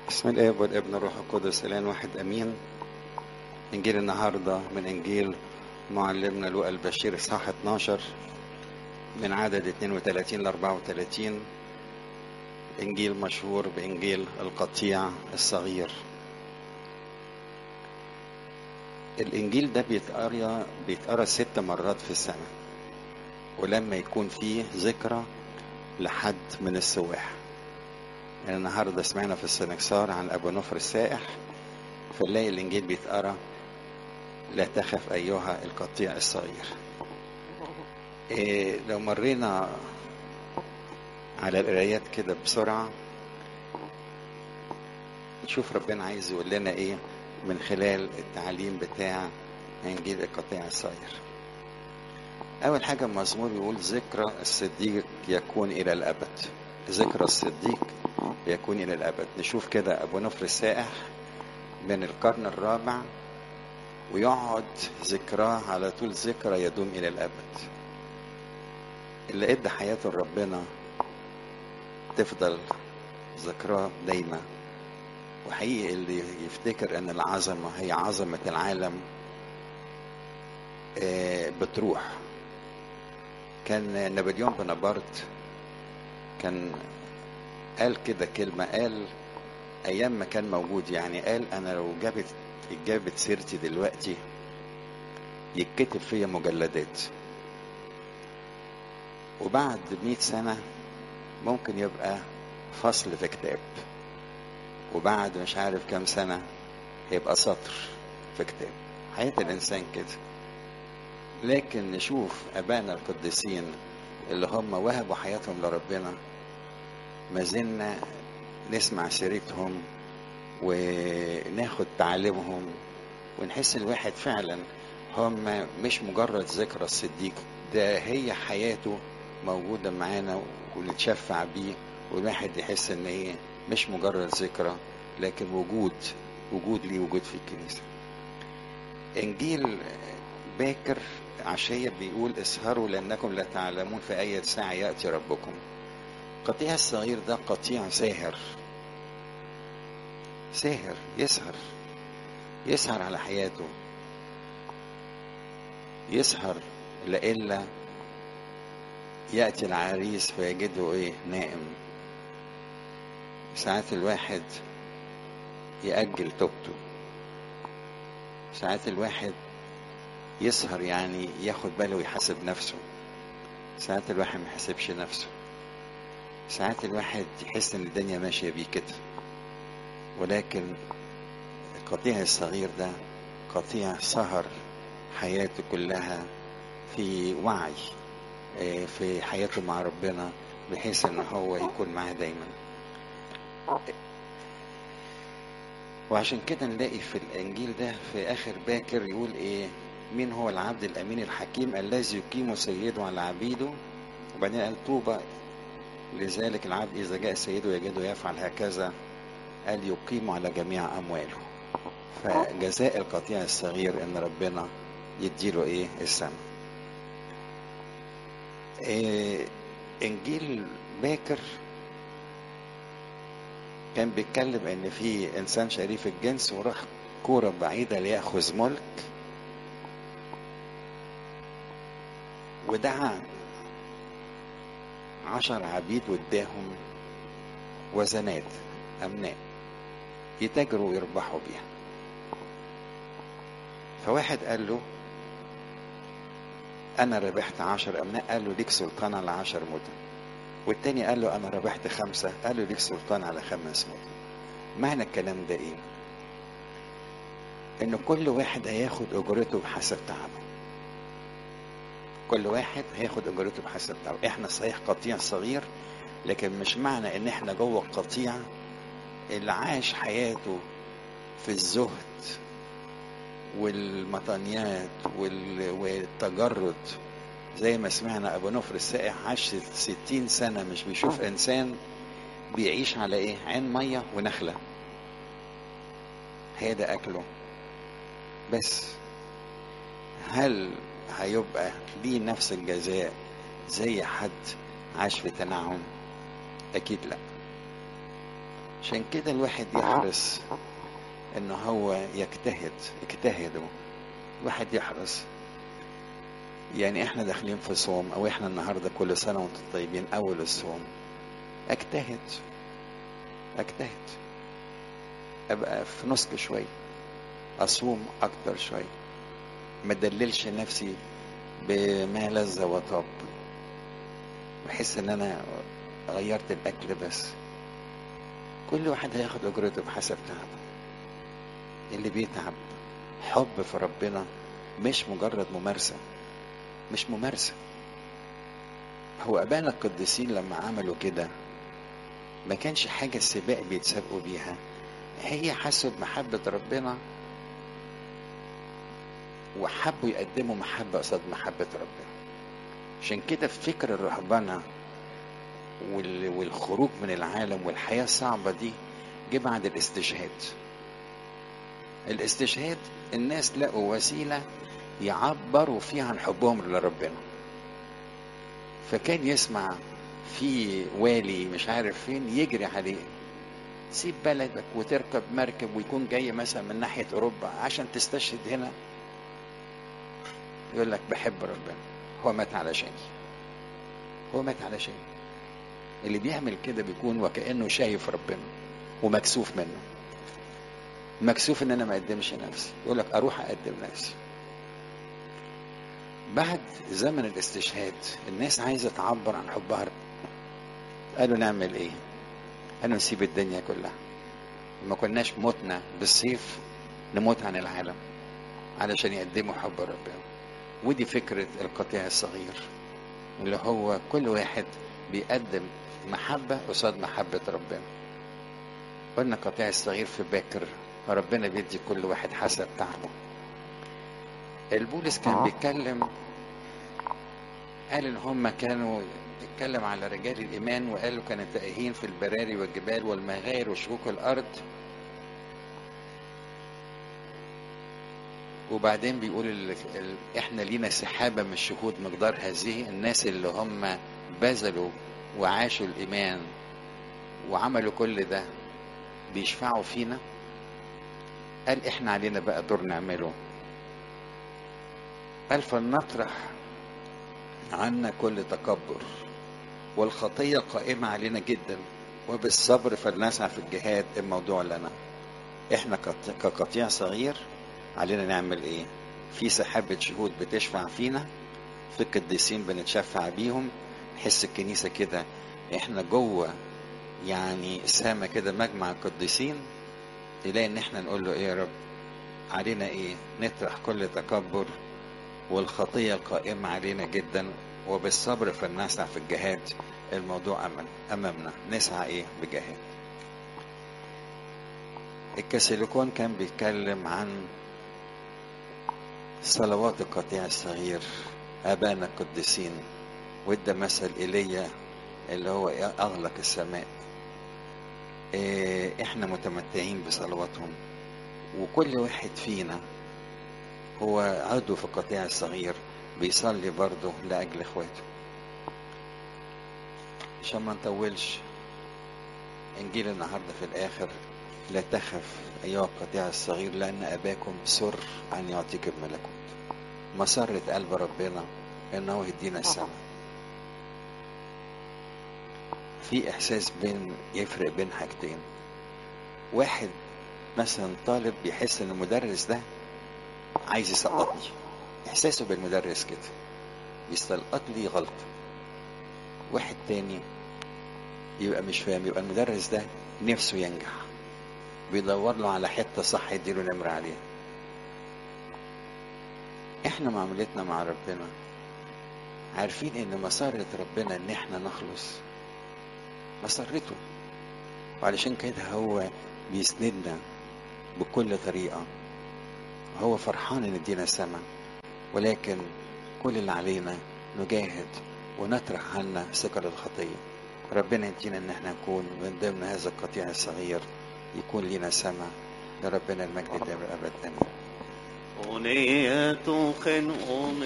بسم الاب والابن والروح القدس الان واحد امين انجيل النهارده من انجيل معلمنا لوقا البشير اصحاح 12 من عدد 32 ل 34 انجيل مشهور بانجيل القطيع الصغير الانجيل ده بيتقرا بيتقرا ست مرات في السنه ولما يكون فيه ذكرى لحد من السواح يعني النهارده سمعنا في السنكسار عن ابو نفر السائح فنلاقي الانجيل بيتقرا لا تخف ايها القطيع الصغير إيه لو مرينا على القرايات كده بسرعه نشوف ربنا عايز يقول لنا ايه من خلال التعليم بتاع انجيل القطيع الصغير اول حاجه المزمور يقول ذكرى الصديق يكون الى الابد ذكرى الصديق يكون إلى الأبد نشوف كده أبو نفر السائح من القرن الرابع ويقعد ذكراه على طول ذكرى يدوم إلى الأبد اللي ادى حياته لربنا تفضل ذكراه دايما وحقيقي اللي يفتكر ان العظمة هي عظمة العالم بتروح كان نابليون بونابرت كان قال كده كلمة قال أيام ما كان موجود يعني قال أنا لو جابت جابت سيرتي دلوقتي يتكتب فيا مجلدات وبعد مئة سنة ممكن يبقى فصل في كتاب وبعد مش عارف كام سنة يبقى سطر في كتاب حياة الإنسان كده لكن نشوف أبانا القديسين اللي هم وهبوا حياتهم لربنا ما زلنا نسمع سيرتهم وناخد تعاليمهم ونحس الواحد فعلا هم مش مجرد ذكرى الصديق ده هي حياته موجودة معانا ونتشفع بيه والواحد يحس ان هي مش مجرد ذكرى لكن وجود وجود ليه وجود في الكنيسة انجيل باكر عشية بيقول اسهروا لانكم لا تعلمون في اي ساعة يأتي ربكم القطيع الصغير ده قطيع ساهر ساهر يسهر يسهر على حياته يسهر لإلا يأتي العريس فيجده إيه نائم ساعات الواحد يأجل توبته ساعات الواحد يسهر يعني ياخد باله ويحاسب نفسه ساعات الواحد ما يحاسبش نفسه ساعات الواحد يحس ان الدنيا ماشيه بيه كده ولكن القطيع الصغير ده قطيع سهر حياته كلها في وعي في حياته مع ربنا بحيث ان هو يكون معاه دايما وعشان كده نلاقي في الانجيل ده في اخر باكر يقول ايه مين هو العبد الامين الحكيم الذي يقيم سيده على عبيده وبعدين قال طوبى لذلك العبد إذا جاء سيده يجده يفعل هكذا قال يقيم على جميع أمواله فجزاء القطيع الصغير إن ربنا يديله إيه السماء إيه إنجيل باكر كان بيتكلم إن في إنسان شريف الجنس وراح كورة بعيدة ليأخذ ملك ودعا عشر عبيد واداهم وزنات أمناء يتاجروا ويربحوا بيها فواحد قال له أنا ربحت عشر أمناء قال له ليك سلطان على عشر مدن والتاني قال له أنا ربحت خمسة قال له ليك سلطان على خمس مدن معنى الكلام ده إيه؟ إن كل واحد هياخد أجرته بحسب تعبه كل واحد هياخد اجرته بحسب تعبه احنا صحيح قطيع صغير لكن مش معنى ان احنا جوه القطيع اللي عاش حياته في الزهد والمطانيات والتجرد زي ما سمعنا ابو نفر السائح عاش ستين سنة مش بيشوف انسان بيعيش على ايه عين مية ونخلة هي ده اكله بس هل هيبقى ليه نفس الجزاء زي حد عاش في تنعم اكيد لا عشان كده الواحد يحرص ان هو يجتهد اجتهدوا الواحد يحرص يعني احنا داخلين في صوم او احنا النهارده كل سنه وانتم طيبين اول الصوم اجتهد اجتهد ابقى في نسك شويه اصوم اكتر شويه ما ادللش نفسي بما لذ وطاب بحس ان انا غيرت الاكل بس كل واحد هياخد اجرته بحسب تعبه اللي بيتعب حب في ربنا مش مجرد ممارسه مش ممارسه هو ابانا القديسين لما عملوا كده ما كانش حاجه سباق بيتسابقوا بيها هي حسوا بمحبه ربنا وحبوا يقدموا محبه قصاد محبه ربنا عشان كده في فكر الرهبنه وال- والخروج من العالم والحياة الصعبة دي جه بعد الاستشهاد الاستشهاد الناس لقوا وسيلة يعبروا فيها عن حبهم لربنا فكان يسمع في والي مش عارف فين يجري عليه سيب بلدك وتركب مركب ويكون جاي مثلا من ناحية أوروبا عشان تستشهد هنا يقول لك بحب ربنا هو مات علشاني هو مات علشاني اللي بيعمل كده بيكون وكأنه شايف ربنا ومكسوف منه مكسوف ان انا ما اقدمش نفسي يقول لك اروح اقدم نفسي بعد زمن الاستشهاد الناس عايزه تعبر عن حبها قالوا نعمل ايه قالوا نسيب الدنيا كلها ما كناش متنا بالسيف نموت عن العالم علشان يقدموا حب ربنا ودي فكرة القطيع الصغير اللي هو كل واحد بيقدم محبة قصاد محبة ربنا قلنا قطيع الصغير في باكر ربنا بيدي كل واحد حسب تعبه البولس كان بيتكلم قال ان هم كانوا اتكلم على رجال الايمان وقالوا كانوا تائهين في البراري والجبال والمغاير وشكوك الارض وبعدين بيقول ال... ال... احنا لينا سحابه من الشهود مقدار هذه الناس اللي هم بذلوا وعاشوا الايمان وعملوا كل ده بيشفعوا فينا قال احنا علينا بقى دور نعمله قال فلنطرح عنا كل تكبر والخطية قائمة علينا جدا وبالصبر فلنسعى في الجهاد الموضوع لنا احنا كط- كقطيع صغير علينا نعمل ايه في سحابة شهود بتشفع فينا في قديسين بنتشفع بيهم نحس الكنيسة كده احنا جوه يعني سامة كده مجمع القديسين تلاقي ان احنا نقول له ايه يا رب علينا ايه نطرح كل تكبر والخطية القائمة علينا جدا وبالصبر فلنسعى في الجهاد الموضوع أمام أمامنا نسعى إيه بجهاد الكاسيليكون كان بيتكلم عن صلوات القطيع الصغير آبانا القديسين وادى مثل إيليا اللي هو أغلق السماء إيه، احنا متمتعين بصلواتهم وكل واحد فينا هو عضو في القطيع الصغير بيصلي برضه لأجل إخواته عشان ما نطولش إنجيل النهاردة في الآخر لا تخف أيها القطيع الصغير لأن أباكم سر أن يعطيك الملكوت مسرة قلب ربنا إنه يدينا السماء في إحساس بين يفرق بين حاجتين واحد مثلا طالب بيحس إن المدرس ده عايز يسقطني احساسه بالمدرس كده بيستلقط لي غلط واحد تاني يبقى مش فاهم يبقى المدرس ده نفسه ينجح بيدور له على حته صح يديله نمره عليها احنا معاملتنا مع ربنا عارفين ان مسارة ربنا ان احنا نخلص مسرته وعلشان كده هو بيسندنا بكل طريقه هو فرحان ان ادينا السماء ولكن كل اللي علينا نجاهد ونطرح عنا ثقل الخطية ربنا يدينا ان احنا نكون من ضمن هذا القطيع الصغير يكون لنا سماء لربنا المجد دائما الابد امين أغنية خنقوم